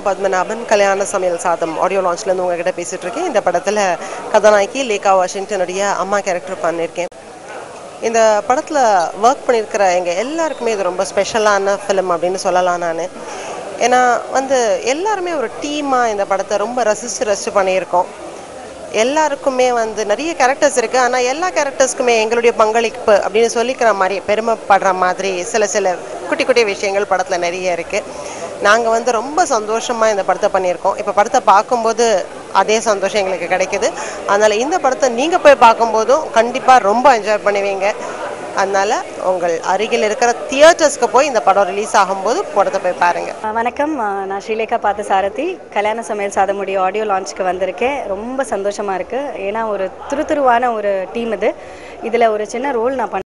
பத்மநாபன் கல்யாண சமையல் சாதம் ஆடியோ லான்ச்லேருந்து உங்ககிட்ட பேசிகிட்டு இருக்கேன் இந்த படத்தில் கதாநாயகி லேகா வாஷிங்டனுடைய அம்மா கேரக்டர் பண்ணியிருக்கேன் இந்த படத்தில் ஒர்க் பண்ணியிருக்கிற எங்கள் எல்லாருக்குமே இது ரொம்ப ஸ்பெஷலான ஃபிலிம் அப்படின்னு சொல்லலாம் நான் ஏன்னா வந்து எல்லாருமே ஒரு டீமாக இந்த படத்தை ரொம்ப ரசித்து ரசித்து பண்ணியிருக்கோம் எல்லாருக்குமே வந்து நிறைய கேரக்டர்ஸ் இருக்குது ஆனால் எல்லா கேரக்டர்ஸ்க்குமே எங்களுடைய பங்களிப்பு அப்படின்னு சொல்லிக்கிற மாதிரி பெருமைப்படுற மாதிரி சில சில குட்டி குட்டி விஷயங்கள் படத்தில் நிறைய இருக்குது நாங்கள் வந்து ரொம்ப சந்தோஷமாக இந்த படத்தை பண்ணியிருக்கோம் இப்போ படத்தை பார்க்கும்போது அதே சந்தோஷம் எங்களுக்கு கிடைக்குது அதனால் இந்த படத்தை நீங்கள் போய் பார்க்கும்போதும் கண்டிப்பாக ரொம்ப என்ஜாய் பண்ணுவீங்க அதனால் உங்கள் அருகில் இருக்கிற தியேட்டர்ஸ்க்கு போய் இந்த படம் ரிலீஸ் ஆகும்போது படத்தை போய் பாருங்கள் அஹ் வணக்கம் அஹ் நான் ஸ்ரீலேகா பார்த்த சாரதி கல்யாண சமையல் சாதமுடைய ஆடியோ லான்ச்சுக்கு வந்திருக்கேன் ரொம்ப சந்தோஷமாக இருக்குது ஏன்னா ஒரு துருதுருவான ஒரு டீம் இது இதில் ஒரு சின்ன ரோல் நான் பண்ண